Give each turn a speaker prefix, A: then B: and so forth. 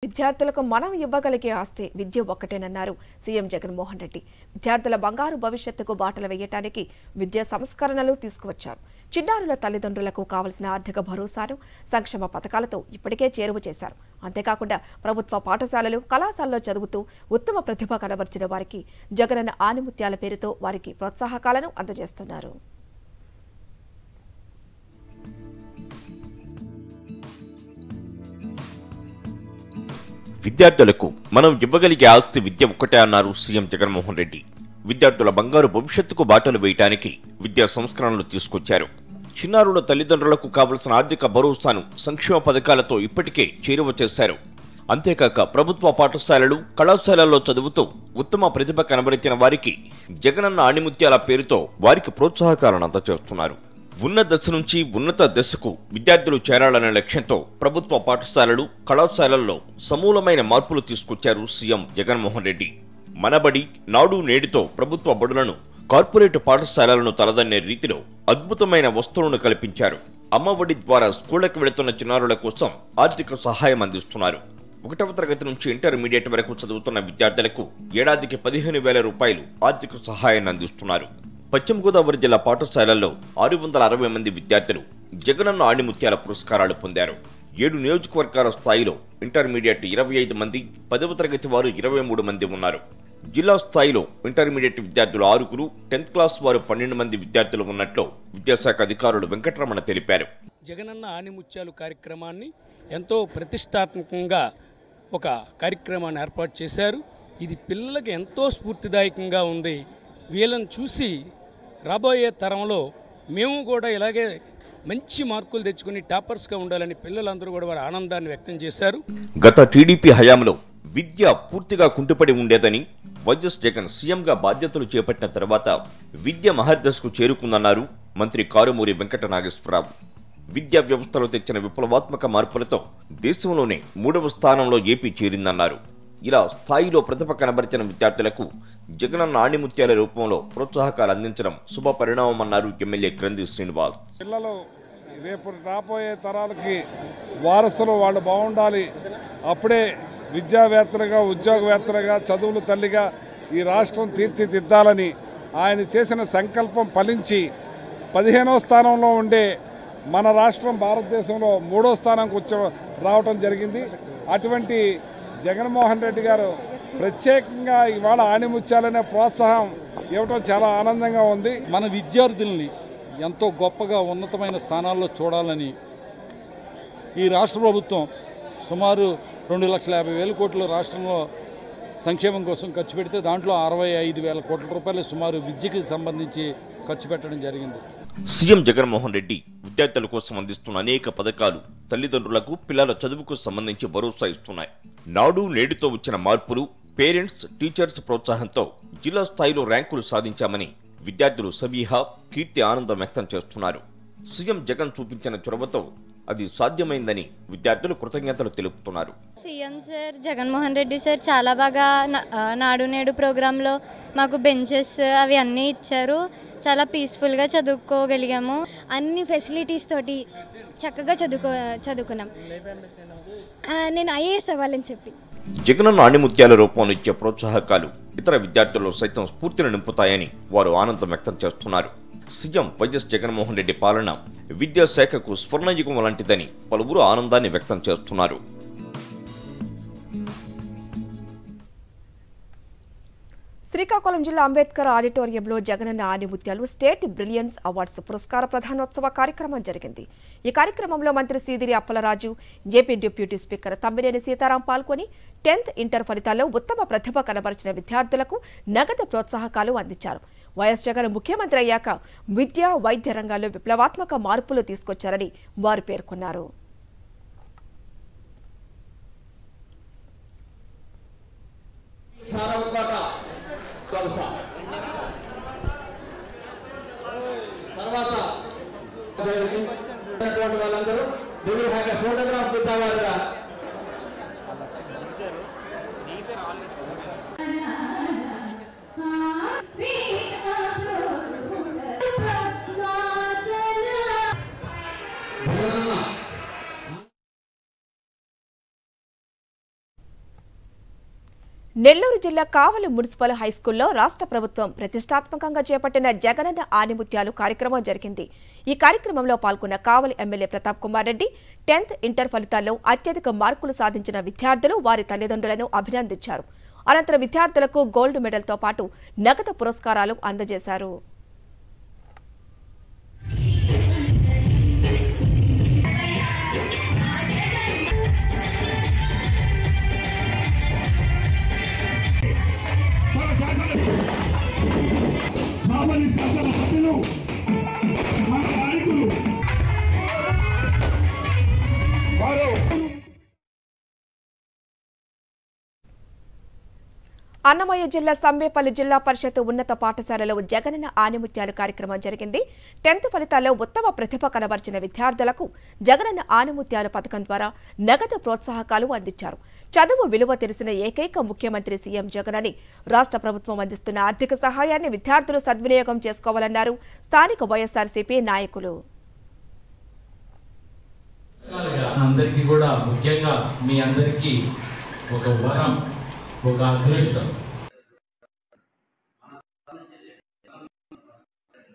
A: విద్యార్థులకు మనం ఇవ్వగలిగే ఆస్తి విద్య ఒక్కటేనన్నారు సీఎం జగన్మోహన్ రెడ్డి విద్యార్థుల బంగారు భవిష్యత్తుకు బాటలు వేయటానికి విద్యా సంస్కరణలు తీసుకువచ్చారు చిన్నారుల తల్లిదండ్రులకు కావలసిన ఆర్థిక భరోసాను సంక్షేమ పథకాలతో ఇప్పటికే చేరువ చేశారు అంతేకాకుండా ప్రభుత్వ పాఠశాలలు కళాశాలలో చదువుతూ ఉత్తమ ప్రతిభ కనబర్చిన వారికి జగనన్న ఆనిముత్యాల పేరుతో వారికి ప్రోత్సాహకాలను అందజేస్తున్నారు
B: విద్యార్థులకు మనం ఇవ్వగలిగే ఆస్తి విద్య ఒక్కటే అన్నారు సీఎం జగన్మోహన్ రెడ్డి విద్యార్థుల బంగారు భవిష్యత్తుకు బాటలు వేయటానికి విద్యా సంస్కరణలు తీసుకొచ్చారు చిన్నారుల తల్లిదండ్రులకు కావలసిన ఆర్థిక భరోసాను సంక్షేమ పథకాలతో ఇప్పటికే చేరువ చేశారు అంతేకాక ప్రభుత్వ పాఠశాలలు కళాశాలల్లో చదువుతూ ఉత్తమ ప్రతిభ కనబరిచిన వారికి జగనన్న ఆణిముత్యాల పేరుతో వారికి ప్రోత్సాహకాలను అందజేస్తున్నారు ఉన్నత దశ నుంచి ఉన్నత దశకు విద్యార్థులు చేరాలనే లక్ష్యంతో ప్రభుత్వ పాఠశాలలు కళాశాలల్లో సమూలమైన మార్పులు తీసుకొచ్చారు సీఎం జగన్మోహన్ రెడ్డి మనబడి నాడు నేడుతో ప్రభుత్వ బడులను కార్పొరేట్ పాఠశాలలను తలదన్నే రీతిలో అద్భుతమైన వస్తువులను కల్పించారు అమ్మఒడి ద్వారా స్కూళ్లకు వెళుతున్న చిన్నారుల కోసం ఆర్థిక సహాయం అందిస్తున్నారు ఒకటవ తరగతి నుంచి ఇంటర్మీడియట్ వరకు చదువుతున్న విద్యార్థులకు ఏడాదికి పదిహేను వేల రూపాయలు ఆర్థిక సహాయాన్ని అందిస్తున్నారు పశ్చిమ గోదావరి జిల్లా పాఠశాలల్లో ఆరు వందల అరవై మంది విద్యార్థులు జగనన్న ఆణిముత్యాల పురస్కారాలు పొందారు ఏడు నియోజకవర్గాల స్థాయిలో ఇంటర్మీడియట్ ఇరవై ఐదు మంది పదవ తరగతి వారు ఇరవై మూడు మంది ఉన్నారు జిల్లా స్థాయిలో ఇంటర్మీడియట్ విద్యార్థులు ఆరుగురు టెన్త్ క్లాస్ వారు పన్నెండు మంది విద్యార్థులు ఉన్నట్లు విద్యాశాఖ అధికారులు వెంకటరమణ తెలిపారు
C: జగనన్న ఆనిముత్యాలు కార్యక్రమాన్ని ఎంతో ప్రతిష్టాత్మకంగా ఒక కార్యక్రమాన్ని ఏర్పాటు చేశారు ఇది పిల్లలకి ఎంతో స్ఫూర్తిదాయకంగా ఉంది వీళ్ళని చూసి రాబోయే తరంలో మేము కూడా ఇలాగే మంచి మార్కులు తెచ్చుకుని టాపర్స్గా ఉండాలని పిల్లలందరూ కూడా వారి ఆనందాన్ని వ్యక్తం చేశారు
B: గత టీడీపీ హయాంలో విద్య పూర్తిగా కుంటుపడి ఉండేదని వైఎస్ జగన్ సీఎంగా బాధ్యతలు చేపట్టిన తర్వాత విద్య మహర్దశకు చేరుకుందన్నారు మంత్రి కారుమూరి వెంకట నాగేశ్వరరావు విద్యా వ్యవస్థలో తెచ్చిన విప్లవాత్మక మార్పులతో దేశంలోనే మూడవ స్థానంలో ఏపీ చేరిందన్నారు ఇలా స్థాయిలో ప్రతిభ కనబరిచిన విద్యార్థులకు జగనన్న ఆణిముత్యాల రూపంలో ప్రోత్సాహకాలు అందించడం శుభ పరిణామమన్నారు ఎమ్మెల్యే క్రంది శ్రీనివాస్
D: పిల్లలు రేపు రాబోయే తరాలకి వారసులు వాళ్ళు బాగుండాలి అప్పుడే విద్యావేత్తలుగా ఉద్యోగవేత్తలుగా చదువులు తల్లిగా ఈ రాష్ట్రం తీర్చిదిద్దాలని ఆయన చేసిన సంకల్పం ఫలించి పదిహేనో స్థానంలో ఉండే మన రాష్ట్రం భారతదేశంలో మూడో స్థానానికి వచ్చ రావటం జరిగింది అటువంటి జగన్మోహన్ రెడ్డి గారు ప్రత్యేకంగా ఇవాళ ఆణిముత్యాలనే ప్రోత్సాహం ఇవ్వటం చాలా ఆనందంగా ఉంది
E: మన విద్యార్థుల్ని ఎంతో గొప్పగా ఉన్నతమైన స్థానాల్లో చూడాలని ఈ రాష్ట్ర ప్రభుత్వం సుమారు రెండు లక్షల యాభై వేల కోట్ల రాష్ట్రంలో సంక్షేమం కోసం ఖర్చు పెడితే దాంట్లో అరవై ఐదు వేల కోట్ల రూపాయలు సుమారు విద్యకి సంబంధించి ఖర్చు పెట్టడం జరిగింది
B: సీఎం జగన్మోహన్ రెడ్డి విద్యార్థుల కోసం అందిస్తున్న అనేక పథకాలు తల్లిదండ్రులకు పిల్లల చదువుకు సంబంధించి భరోసా ఇస్తున్నాయి నాడు నేడుతో వచ్చిన మార్పులు పేరెంట్స్ టీచర్స్ ప్రోత్సాహంతో జిల్లా స్థాయిలో ర్యాంకులు సాధించామని విద్యార్థులు సబీహా కీర్తి ఆనందం వ్యక్తం చేస్తున్నారు సీఎం జగన్ చూపించిన చొరవతో అది సాధ్యమైందని విద్యార్థులు కృతజ్ఞతలు తెలుపుతున్నారు
F: CM sir Jaganmohan Reddy sir చాలా బాగా నా- ఆ, నాడు నేడు ప్రోగ్రాంలో మాకు బెంచెస్ అవి అన్నీ ఇచ్చారు చాలా పీస్ఫుల్గా చదువుకోగలిగాము
G: అన్ని ఫెసిలిటీస్ తోటి చక్కగా చదువుకో చదువుకున్నాం ఆ, నేను ఐఏఎస్ అవ్వాలని చెప్పి
B: జగనన్న ఆణిముత్యాల రూపంలో ఇచ్చే ప్రోత్సాహకాలు ఇతర విద్యార్థుల్లో సైతం స్ఫూర్తిని నింపుతాయని వారు ఆనందం వ్యక్తం చేస్తున్నారు సీఎం వైఎస్ జగన్మోహన్ రెడ్డి పాలన విద్యాశాఖకు స్వర్ణయుగం లాంటిదని పలువురు ఆనందాన్ని వ్యక్తం చేస్తున్నారు
A: శ్రీకాకుళం జిల్లా అంబేద్కర్ ఆడిటోరియంలో Jagananna Animutyalu state brilliance awards పురస్కార ప్రధానోత్సవ కార్యక్రమం జరిగింది ఈ కార్యక్రమంలో మంత్రి Seediri Appalaraju AP deputy speaker Tammineni Sitaram పాల్గొని టెన్త్ ఇంటర్ ఫలితాల్లో ఉత్తమ ప్రతిభ కనబరిచిన విద్యార్థులకు నగదు ప్రోత్సాహకాలు అందించారు వైఎస్ జగన్ ముఖ్యమంత్రి అయ్యాక విద్య వైద్య రంగాల్లో విప్లవాత్మక మార్పులు తీసుకొచ్చారని వారు పేర్కొన్నారు
H: సారవకోట కొలస తర్వాత జరిగినటువంటి వాళ్ళందరూ they will have a photograph with our
A: Nellore జిల్లా కావలి మున్సిపల్ హైస్కూల్లో రాష్ట్ర ప్రభుత్వం ప్రతిష్టాత్మకంగా చేపట్టిన జగనన్న ఆనిముత్యాలు కార్యక్రమం జరిగింది ఈ కార్యక్రమంలో పాల్గొన్న Kavali MLA Pratap Kumar Reddy tenth inter ఫలితాల్లో అత్యధిక మార్కులు సాధించిన విద్యార్థులు వారి తల్లిదండ్రులను అభినందించారు అనంతరం విద్యార్థులకు గోల్డ్ మెడల్తో పాటు నగదు పురస్కారాలు అందజేశారు
I: కావలి శాసన సభ్యులు మన నాయకులు వారు
A: అన్నమయ్య జిల్లా సంబేపల్లి జిల్లా పరిషత్ ఉన్నత పాఠశాలలో జగనన్న ఆనిముత్యాలు కార్యక్రమం జరిగింది టెన్త్ ఫలితాల్లో ఉత్తమ ప్రతిభ కనబర్చిన విద్యార్థులకు జగనన్న ఆనిముత్యాలు పథకం ద్వారా నగదు ప్రోత్సాహకాలు అందించారు చదువు విలువ తెలిసిన ఏకైక ముఖ్యమంత్రి సీఎం జగన్ అని రాష్ట్ర ప్రభుత్వం అందిస్తున్న ఆర్థిక సహాయాన్ని విద్యార్థులు సద్వినియోగం చేసుకోవాలన్నారు స్థానిక వైఎస్ఆర్సీపీ నాయకులు
J: అందరికీ కూడా ముఖ్యంగా మీ అందరికీ ఒక వరం ఒక అదృష్టం